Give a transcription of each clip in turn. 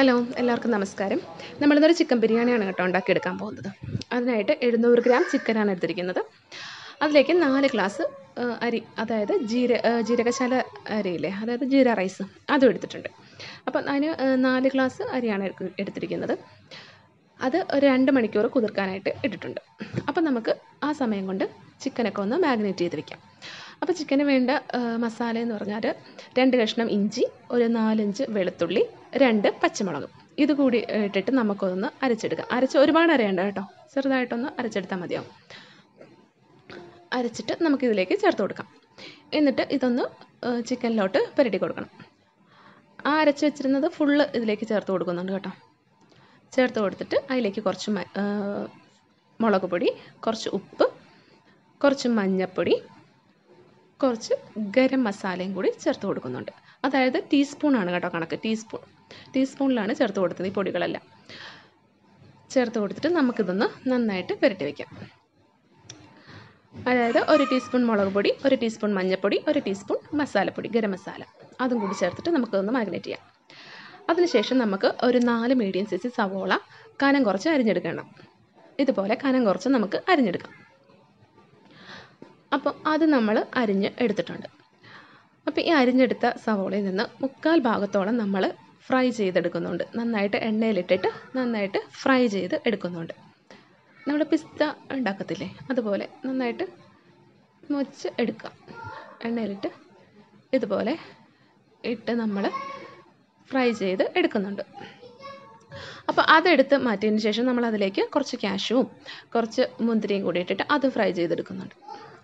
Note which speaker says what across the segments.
Speaker 1: hello എല്ലാവർക്കും നമസ്കാരം നമ്മളിന്നൊരു chicken ബിരിയാണിയാണ് കേട്ടോ ഉണ്ടാക്കിയെടുക്കാൻ പോകുന്നത് അതിനായിട്ട് എഴുന്നൂറ് ഗ്രാം ചിക്കനാണ് എടുത്തിരിക്കുന്നത് അതിലേക്ക് നാല് ഗ്ലാസ് ആ, അരി അതായത് ജീര ആ, ജീരകശാല അരിയില്ലേ അതായത് ജീര റൈസ് അതും എടുത്തിട്ടുണ്ട് അപ്പം അതിന് ആ, നാല് ഗ്ലാസ് അരിയാണ് എടുക്ക- എടുത്തിരിക്കുന്നത് അത് ഒരു രണ്ട് മണിക്കൂർ കുതിർക്കാനായിട്ട് ഇട്ടിട്ടുണ്ട് അപ്പം നമുക്ക് ആ സമയം കൊണ്ട് ചിക്കനൊക്കെ ഒന്ന് മാഗ്നേറ്റ് ചെയ്ത് വെക്കാം അപ്പോൾ ചിക്കന് വേണ്ട ആ, മസാല എന്ന് പറഞ്ഞാൽ രണ്ട് കഷ്ണം ഇഞ്ചി ഒരു നാലഞ്ച് വെളുത്തുള്ളി രണ്ട് പച്ചമുളക് ഇത് കൂടി ഏ, ഇട്ടിട്ട് നമുക്കൊന്ന് അരച്ചെടുക്കാം അരച്ച് ഒരുപാട് അരയണ്ട കേട്ടോ ചെറുതായിട്ടൊന്ന് അരച്ചെടുത്താൽ മതിയാവും അരച്ചിട്ട് നമുക്കിതിലേക്ക് ചേർത്ത് കൊടുക്കാം എന്നിട്ട് ഇതൊന്ന് ആ, ചിക്കനിലോട്ട് പുരട്ടി കൊടുക്കണം ആ അരച്ച് വെച്ചിരുന്നത് ഫുള്ള് ഇതിലേക്ക് ചേർത്ത് കൊടുക്കുന്നുണ്ട് കേട്ടോ ചേർത്ത് കൊടുത്തിട്ട് അതിലേക്ക് കുറച്ച് മ- ആ, മുളക് പൊടി കുറച്ച് ഉപ്പ് കുറച്ച് മഞ്ഞൾപ്പൊടി കുറച്ച് ഗരം മസാലയും കൂടി ചേർത്ത് കൊടുക്കുന്നുണ്ട് അതായത് ടീസ്പൂണാണ് കേട്ടോ കണക്ക് ടീസ്പൂൺ ടീസ്പൂണിലാണ് ചേർത്ത് കൊടുത്തത് ഈ പൊടികളെല്ലാം ചേർത്ത് കൊടുത്തിട്ട് നമുക്കിതൊന്ന് നന്നായിട്ട് പുരട്ടി വയ്ക്കാം അതായത് ഒരു ടീസ്പൂൺ മുളക് പൊടി ഒരു ടീസ്പൂൺ മഞ്ഞൾപ്പൊടി ഒരു ടീസ്പൂൺ മസാലപ്പൊടി ഗരം മസാല അതും കൂടി ചേർത്തിട്ട് നമുക്കൊന്ന് മാഗ്നേറ്റ് ചെയ്യാം അതിനുശേഷം നമുക്ക് ഒരു നാല് മീഡിയം സൈസ് സവോള കനം കുറച്ച് അരിഞ്ഞെടുക്കണം ഇതുപോലെ കനം കുറച്ച് നമുക്ക് അരിഞ്ഞെടുക്കാം അപ്പോൾ അത് നമ്മൾ അരിഞ്ഞ് എടുത്തിട്ടുണ്ട് അപ്പോൾ ഈ അരിഞ്ഞെടുത്ത സവോളയിൽ നിന്ന് മുക്കാൽ ഭാഗത്തോളം നമ്മൾ ഫ്രൈ ചെയ്തെടുക്കുന്നുണ്ട് നന്നായിട്ട് എണ്ണയിലിട്ടിട്ട് നന്നായിട്ട് ഫ്രൈ ചെയ്ത് എടുക്കുന്നുണ്ട് നമ്മൾ പിസ്ത ഉണ്ടാക്കത്തില്ലേ അതുപോലെ നന്നായിട്ട് മുറിച്ച് എടുക്കുക എണ്ണയിലിട്ട് ഇതുപോലെ ഇട്ട് നമ്മൾ ഫ്രൈ ചെയ്ത് എടുക്കുന്നുണ്ട് അപ്പോൾ അതെടുത്ത് മാറ്റിയതിന് ശേഷം നമ്മൾ അതിലേക്ക് കുറച്ച് കാഷ്യൂവും കുറച്ച് മുന്തിരിയും കൂടി ഇട്ടിട്ട് അത് ഫ്രൈ ചെയ്തെടുക്കുന്നുണ്ട്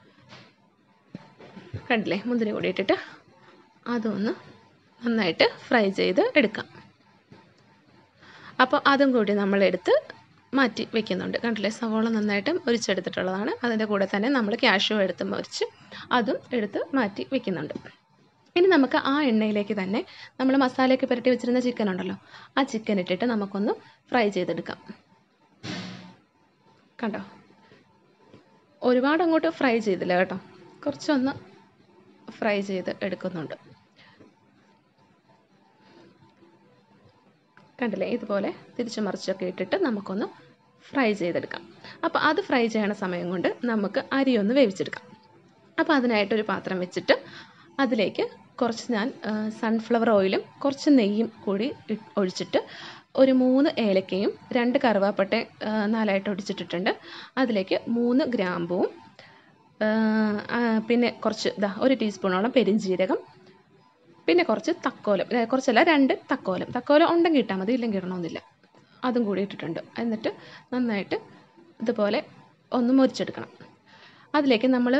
Speaker 1: കണ്ടില്ലേ മുന്തിരി കൂടി ഇട്ടിട്ട് അതൊന്ന് നന്നായിട്ട് ഫ്രൈ ചെയ്ത് എടുക്കാം അപ്പോൾ അതും കൂടി നമ്മളെടുത്ത് മാറ്റി വെക്കുന്നുണ്ട് കണ്ടില്ലേ സവോള നന്നായിട്ട് മുരിച്ചെടുത്തിട്ടുള്ളതാണ് അതിൻ്റെ കൂടെ തന്നെ നമ്മൾ ക്യാഷ്യൂ എടുത്ത് മുറിച്ച് അതും എടുത്ത് മാറ്റി വെക്കുന്നുണ്ട് ഇനി നമുക്ക് ആ എണ്ണയിലേക്ക് തന്നെ നമ്മൾ മസാലയൊക്കെ പുരട്ടി വെച്ചിരുന്ന ചിക്കൻ ഉണ്ടല്ലോ ആ ചിക്കൻ ഇട്ടിട്ട് നമുക്കൊന്ന് ഫ്രൈ ചെയ്തെടുക്കാം കണ്ടോ ഒരുപാട് അങ്ങോട്ട് ഫ്രൈ ചെയ്തില്ല കേട്ടോ കുറച്ചൊന്ന് ഫ്രൈ ചെയ്ത് എടുക്കുന്നുണ്ട് കണ്ടില്ലേ ഇതുപോലെ തിരിച്ചു മറിച്ചൊക്കെ ഇട്ടിട്ട് നമുക്കൊന്ന് ഫ്രൈ ചെയ്തെടുക്കാം അപ്പോൾ അത് ഫ്രൈ ചെയ്യണ സമയം കൊണ്ട് നമുക്ക് അരി ഒന്ന് വേവിച്ചെടുക്കാം അപ്പോൾ അതിനായിട്ടൊരു പാത്രം വെച്ചിട്ട് അതിലേക്ക് കുറച്ച് ഞാൻ സൺഫ്ലവർ ഓയിലും കുറച്ച് നെയ്യും കൂടി ഇ- ഒഴിച്ചിട്ട് ഒരു മൂന്ന് ഏലക്കയും രണ്ട് കറുവാപ്പട്ട നാലായിട്ട് ഒടിച്ചിട്ടിട്ടുണ്ട് അതിലേക്ക് മൂന്ന് ഗ്രാമ്പുവും ആ, ആ, പിന്നെ കുറച്ച് ഇതാ ഒരു ടീസ്പൂണോളം പെരിഞ്ജീരകം പിന്നെ കുറച്ച് തക്കോലം ഏ, കുറച്ചല്ല രണ്ട് തക്കോലം തക്കോലം ഉണ്ടെങ്കിൽ ഇട്ടാൽ മതി ഇല്ലെങ്കിൽ ഇടണമെന്നില്ല അതും കൂടി ഇട്ടിട്ടുണ്ട് എന്നിട്ട് നന്നായിട്ട് ഇതുപോലെ ഒന്ന് മുരിച്ചെടുക്കണം അതിലേക്ക് നമ്മൾ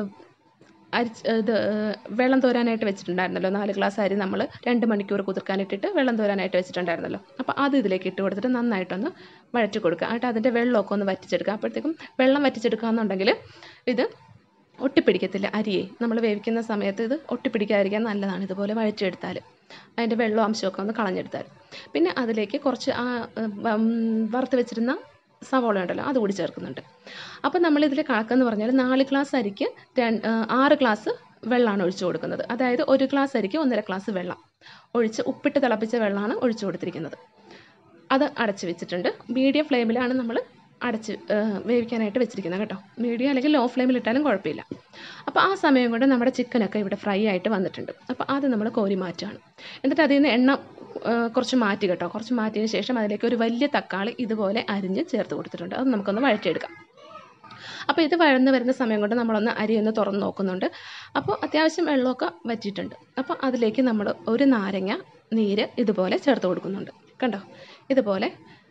Speaker 1: അരിച്ച് ഇത് ഏ, വെള്ളം തോരാനായിട്ട് വെച്ചിട്ടുണ്ടായിരുന്നല്ലോ നാല് ഗ്ലാസ് അരി നമ്മൾ രണ്ട് മണിക്കൂർ കുതിർക്കാനിട്ടിട്ട് വെള്ളം തോരാനായിട്ട് വെച്ചിട്ടുണ്ടായിരുന്നല്ലോ അപ്പോൾ അത് ഇതിലേക്ക് ഇട്ട് കൊടുത്തിട്ട് നന്നായിട്ടൊന്ന് വഴറ്റി കൊടുക്കുക എന്നിട്ട് അതിൻ്റെ വെള്ളമൊക്കെ ഒന്ന് വറ്റിച്ചെടുക്കുക അപ്പോഴത്തേക്കും വെള്ളം വറ്റിച്ചെടുക്കുക എന്നുണ്ടെങ്കിൽ ഇത് ഒട്ടിപ്പിടിക്കത്തില്ല അരിയെ നമ്മൾ വേവിക്കുന്ന സമയത്ത് ഇത് ഒട്ടിപ്പിടിക്കാതിരിക്കാൻ നല്ലതാണ് ഇതുപോലെ വഴറ്റിയെടുത്താൽ അതിൻ്റെ വെള്ളം അംശമൊക്കെ ഒന്ന് കളഞ്ഞെടുത്താൽ പിന്നെ അതിലേക്ക് കുറച്ച് ആ ഉം, വം, വറുത്ത് വെച്ചിരുന്ന സവോള ഉണ്ടല്ലോ അതുകൂടി ചേർക്കുന്നുണ്ട് അപ്പോൾ നമ്മളിതിൽ കണക്കെന്ന് പറഞ്ഞാൽ നാല് ഗ്ലാസ് അരിക്ക് രണ്ട് ആറ് ഗ്ലാസ് വെള്ളമാണ് ഒഴിച്ചു കൊടുക്കുന്നത് അതായത് ഒരു ഗ്ലാസ് അരിക്ക് ഒന്നര ഗ്ലാസ് വെള്ളം ഒഴിച്ച് ഉപ്പിട്ട് തിളപ്പിച്ച വെള്ളമാണ് ഒഴിച്ചു കൊടുത്തിരിക്കുന്നത് അത് അടച്ച് വെച്ചിട്ടുണ്ട് മീഡിയം ഫ്ലെയിമിലാണ് നമ്മൾ അടച്ച് ആ, വേവിക്കാനായിട്ട് വെച്ചിരിക്കുന്നത് കേട്ടോ മീഡിയം അല്ലെങ്കിൽ ലോ ഫ്ലെയിമിൽ ഇട്ടാലും കുഴപ്പമില്ല അപ്പോൾ ആ സമയം കൊണ്ട് നമ്മുടെ ചിക്കനൊക്കെ ഇവിടെ ഫ്രൈ ആയിട്ട് വന്നിട്ടുണ്ട് അപ്പോൾ അത് നമ്മൾ കോരി മാറ്റുകയാണ് എന്നിട്ട് അതിൽ നിന്ന് എണ്ണ ആ, കുറച്ച് മാറ്റി കേട്ടോ കുറച്ച് മാറ്റിയതിന് ശേഷം അതിലേക്ക് ഒരു വലിയ തക്കാളി ഇതുപോലെ അരിഞ്ഞ് ചേർത്ത് കൊടുത്തിട്ടുണ്ട് അത് നമുക്കൊന്ന് വഴറ്റിയെടുക്കാം അപ്പോൾ ഇത് വഴന്ന് വരുന്ന സമയം കൊണ്ട് നമ്മളൊന്ന് അരി ഒന്ന് തുറന്ന് നോക്കുന്നുണ്ട് അപ്പോൾ അത്യാവശ്യം വെള്ളമൊക്കെ വറ്റിയിട്ടുണ്ട് അപ്പോൾ അതിലേക്ക് നമ്മൾ ഒരു നാരങ്ങ നീര് ഇതുപോലെ ചേർത്ത് കൊടുക്കുന്നുണ്ട് കണ്ടോ ഇതുപോലെ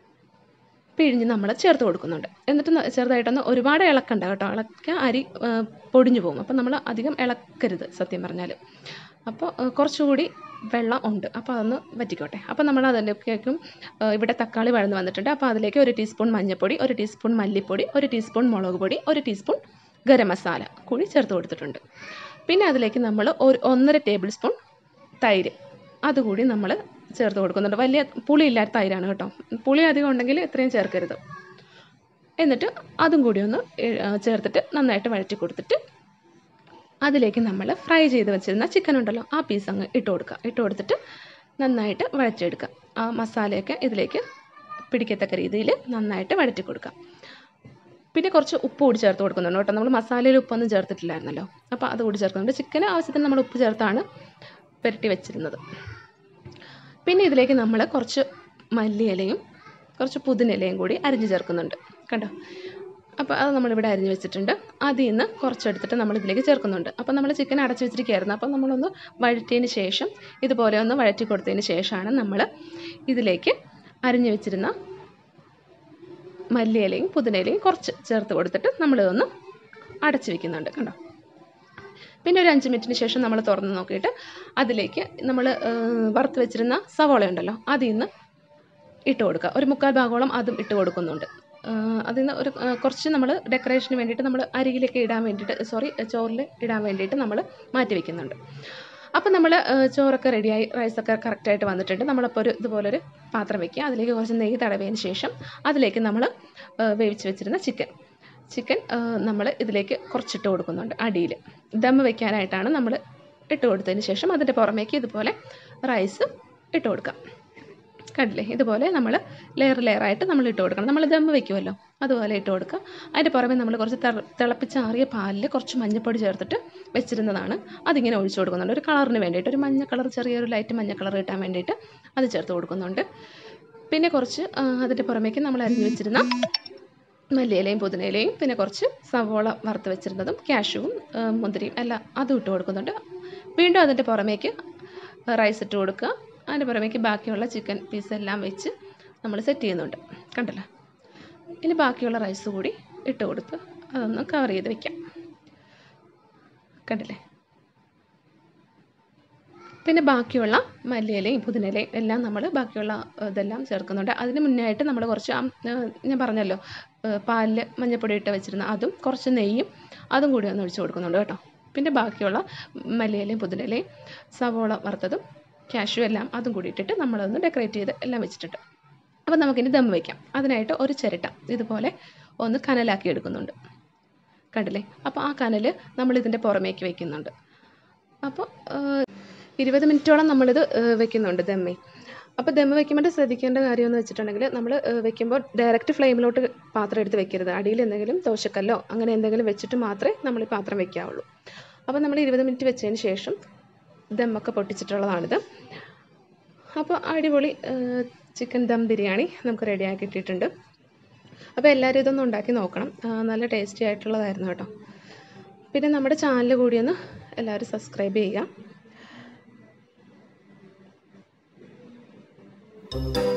Speaker 1: പിഴിഞ്ഞ് നമ്മൾ ചേർത്ത് കൊടുക്കുന്നുണ്ട് എന്നിട്ട് ന- ചെറുതായിട്ടൊന്ന് ഒരുപാട് ഇളക്കണ്ട കേട്ടോ ഇളക്കുക അരി ആ, പൊടിഞ്ഞു പോകും അപ്പോൾ നമ്മൾ അധികം ഇളക്കരുത് സത്യം പറഞ്ഞാൽ അപ്പോൾ ആ, കുറച്ചുകൂടി വെള്ളം ഉണ്ട് അപ്പോൾ അതൊന്ന് വറ്റിക്കോട്ടെ അപ്പോൾ നമ്മൾ അതിലേക്കും ആ, ഇവിടെ തക്കാളി വഴന്ന് വന്നിട്ടുണ്ട് അപ്പോൾ അതിലേക്ക് ഒരു ടീസ്പൂൺ മഞ്ഞൾപ്പൊടി ഒരു ടീസ്പൂൺ മല്ലിപ്പൊടി ഒരു ടീസ്പൂൺ മുളക് പൊടി ഒരു ടീസ്പൂൺ ഗരം മസാല കൂടി ചേർത്ത് കൊടുത്തിട്ടുണ്ട് പിന്നെ അതിലേക്ക് നമ്മൾ ഒരു ഒന്നര ടേബിൾ സ്പൂൺ തൈര് അതുകൂടി നമ്മൾ ചേർത്ത് കൊടുക്കുന്നുണ്ട് വലിയ പുളിയില്ലാത്ത തൈരാണ് കേട്ടോ പുളി അധികം ഉണ്ടെങ്കിൽ ഇത്രയും ചേർക്കരുത് എന്നിട്ട് അതും കൂടി ഒന്ന് ഏ- ആ, ചേർത്തിട്ട് നന്നായിട്ട് വഴറ്റി കൊടുത്തിട്ട് അതിലേക്ക് നമ്മൾ ഫ്രൈ ചെയ്ത് വെച്ചിരുന്ന ചിക്കൻ ഉണ്ടല്ലോ ആ പീസ് അങ്ങ് ഇട്ട് കൊടുക്കുക ഇട്ട് കൊടുത്തിട്ട് നന്നായിട്ട് വഴറ്റിയെടുക്കുക ആ മസാലയൊക്കെ ഇതിലേക്ക് പിടിക്കത്തക്ക രീതിയിൽ നന്നായിട്ട് വഴറ്റി കൊടുക്കുക പിന്നെ കുറച്ച് ഉപ്പ് കൂടി ചേർത്ത് കൊടുക്കുന്നുണ്ട് കേട്ടോ നമ്മൾ മസാലയിൽ ഉപ്പൊന്നും ചേർത്തിട്ടില്ലായിരുന്നല്ലോ അപ്പോൾ അത് കൂടി ചേർക്കുന്നുണ്ട് ചിക്കന് ആവശ്യത്തിന് നമ്മൾ ഉപ്പ് ചേർത്താണ് പുരട്ടി വെച്ചിരുന്നത് പിന്നെ ഇതിലേക്ക് നമ്മൾ കുറച്ച് മല്ലിയിലയും കുറച്ച് പുതിനിലയും കൂടി അരിഞ്ഞ് ചേർക്കുന്നുണ്ട് കണ്ടോ അപ്പോൾ അത് നമ്മളിവിടെ അരിഞ്ഞ് വെച്ചിട്ടുണ്ട് അതിൽ നിന്ന് കുറച്ചെടുത്തിട്ട് നമ്മൾ ഇതിലേക്ക് ചേർക്കുന്നുണ്ട് അപ്പോൾ നമ്മൾ ചിക്കൻ അടച്ചു വെച്ചിരിക്കുകയായിരുന്നു അപ്പോൾ നമ്മളൊന്ന് വഴറ്റിയതിന് ശേഷം ഇതുപോലെ ഒന്ന് വഴറ്റി കൊടുത്തതിന് ശേഷമാണ് നമ്മൾ ഇതിലേക്ക് അരിഞ്ഞ് വെച്ചിരുന്ന മല്ലിയിലയും പുതിനയിലയും കുറച്ച് ചേർത്ത് കൊടുത്തിട്ട് നമ്മളിതൊന്ന് അടച്ചു വെക്കുന്നുണ്ട് കണ്ടോ പിന്നെ ഒരു അഞ്ച് മിനിറ്റിന് ശേഷം നമ്മൾ തുറന്ന് നോക്കിയിട്ട് അതിലേക്ക് നമ്മൾ വറുത്ത് വെച്ചിരുന്ന സവോള ഉണ്ടല്ലോ അതിൽ നിന്ന് ഇട്ട് കൊടുക്കുക ഒരു മുക്കാൽ ഭാഗോളം അതും ഇട്ട് കൊടുക്കുന്നുണ്ട് അതിൽ നിന്ന് ഒരു കുറച്ച് നമ്മൾ ഡെക്കറേഷന് വേണ്ടിയിട്ട് നമ്മൾ അരികിലേക്ക് ഇടാൻ വേണ്ടിയിട്ട് സോറി ചോറിൽ ഇടാൻ വേണ്ടിയിട്ട് നമ്മൾ മാറ്റി വെക്കുന്നുണ്ട് അപ്പോൾ നമ്മൾ ചോറൊക്കെ റെഡിയായി റൈസൊക്കെ കറക്റ്റായിട്ട് വന്നിട്ടുണ്ട് നമ്മളപ്പോൾ ഒരു ഇതുപോലൊരു പാത്രം വെക്കുക അതിലേക്ക് കുറച്ച് നെയ്യ് തടവിയതിന് ശേഷം അതിലേക്ക് നമ്മൾ വേവിച്ച് വെച്ചിരുന്ന ചിക്കൻ ചിക്കൻ നമ്മൾ ഇതിലേക്ക് കുറച്ചിട്ട് കൊടുക്കുന്നുണ്ട് അടിയിൽ ദം വെക്കാനായിട്ടാണ് നമ്മൾ ഇട്ട് കൊടുത്തതിന് ശേഷം അതിൻ്റെ പുറമേക്ക് ഇതുപോലെ റൈസ് ഇട്ട് കൊടുക്കാം കണ്ടില്ലേ ഇതുപോലെ നമ്മൾ ലെയർ ലെയറായിട്ട് നമ്മൾ ഇട്ട് കൊടുക്കണം നമ്മൾ ദം വെക്കുമല്ലോ അതുപോലെ ഇട്ട് കൊടുക്കുക അതിൻ്റെ പുറമെ നമ്മൾ കുറച്ച് തിളപ്പിച്ചാറിയ പാലിൽ കുറച്ച് മഞ്ഞൾപ്പൊടി ചേർത്തിട്ട് വെച്ചിരുന്നതാണ് അതിങ്ങനെ ഒഴിച്ചു കൊടുക്കുന്നുണ്ട് ഒരു കളറിന് വേണ്ടിയിട്ട് ഒരു മഞ്ഞ കളർ ചെറിയൊരു ലൈറ്റ് മഞ്ഞ കളർ കിട്ടാൻ വേണ്ടിയിട്ട് അത് ചേർത്ത് കൊടുക്കുന്നുണ്ട് പിന്നെ കുറച്ച് അതിൻ്റെ പുറമേക്ക് നമ്മൾ അരിഞ്ഞു വെച്ചിരുന്ന മല്ലിയിലയും പുതിനയിലയും പിന്നെ കുറച്ച് സവോള വറുത്ത് വെച്ചിരുന്നതും കാഷ്യൂവും മുന്തിരിയും എല്ലാം അതും ഇട്ട് കൊടുക്കുന്നുണ്ട് വീണ്ടും അതിൻ്റെ പുറമേക്ക് റൈസ് ഇട്ട് കൊടുക്കുക അതിൻ്റെ പുറമേക്ക് ബാക്കിയുള്ള ചിക്കൻ പീസ് എല്ലാം വെച്ച് നമ്മൾ സെറ്റ് ചെയ്യുന്നുണ്ട് കണ്ടല്ലോ ഇനി ബാക്കിയുള്ള റൈസ് കൂടി ഇട്ട് കൊടുത്ത് അതൊന്ന് കവർ ചെയ്ത് വെക്കാം കണ്ടില്ലേ പിന്നെ ബാക്കിയുള്ള മല്ലിയിലയും പുതിനയിലയും എല്ലാം നമ്മൾ ബാക്കിയുള്ള ഇതെല്ലാം ചേർക്കുന്നുണ്ട് അതിന് മുന്നേ ആയിട്ട് നമ്മൾ കുറച്ച് ഞാൻ പറഞ്ഞല്ലോ പാലിൽ മഞ്ഞൾപ്പൊടി ഇട്ട് വെച്ചിരുന്ന അതും കുറച്ച് നെയ്യും അതും കൂടി ഒന്ന് ഒഴിച്ച് കൊടുക്കുന്നുണ്ട് കേട്ടോ പിന്നെ ബാക്കിയുള്ള മല്ലിയിലയും പുതിനയിലയും സവോള വറുത്തതും കാഷ്യൂ എല്ലാം അതും കൂടി ഇട്ടിട്ട് നമ്മളതൊന്ന് ഡെക്കറേറ്റ് ചെയ്ത് എല്ലാം വെച്ചിട്ടുണ്ട് അപ്പോൾ നമുക്കിനി ദം വയ്ക്കാം അതിനായിട്ട് ഒരു ചിരട്ട ഇതുപോലെ ഒന്ന് കനലാക്കി എടുക്കുന്നുണ്ട് കണ്ടില്ലേ അപ്പോൾ ആ കനൽ നമ്മളിതിൻ്റെ പുറമേക്ക് വയ്ക്കുന്നുണ്ട് അപ്പോൾ ഇരുപത് മിനിറ്റോളം നമ്മളിത് വെക്കുന്നുണ്ട് ദമ്മേ അപ്പോൾ ദമ്മ് വെക്കുമ്പോൾ ശ്രദ്ധിക്കേണ്ട കാര്യം എന്ന് വെച്ചിട്ടുണ്ടെങ്കിൽ നമ്മൾ വെക്കുമ്പോൾ ഡയറക്റ്റ് ഫ്ലെയിമിലോട്ട് പാത്രം എടുത്ത് വെക്കരുത് അടിയിൽ എന്തെങ്കിലും ദോശക്കല്ലോ അങ്ങനെ എന്തെങ്കിലും വെച്ചിട്ട് മാത്രമേ നമ്മൾ ഈ പാത്രം വെക്കാവുള്ളൂ അപ്പോൾ നമ്മൾ ഇരുപത് മിനിറ്റ് വെച്ചതിന് ശേഷം ദമ്മൊക്കെ പൊട്ടിച്ചിട്ടുള്ളതാണിത് അപ്പോൾ അടിപൊളി ചിക്കൻ ദം ബിരിയാണി നമുക്ക് റെഡിയാക്കി ഇട്ടിട്ടുണ്ട് അപ്പോൾ എല്ലാവരും ഇതൊന്ന് ഉണ്ടാക്കി നോക്കണം നല്ല ടേസ്റ്റി ആയിട്ടുള്ളതായിരുന്നു കേട്ടോ പിന്നെ നമ്മുടെ ചാനൽ കൂടി ഒന്ന് എല്ലാവരും സബ്സ്ക്രൈബ് ചെയ്യുക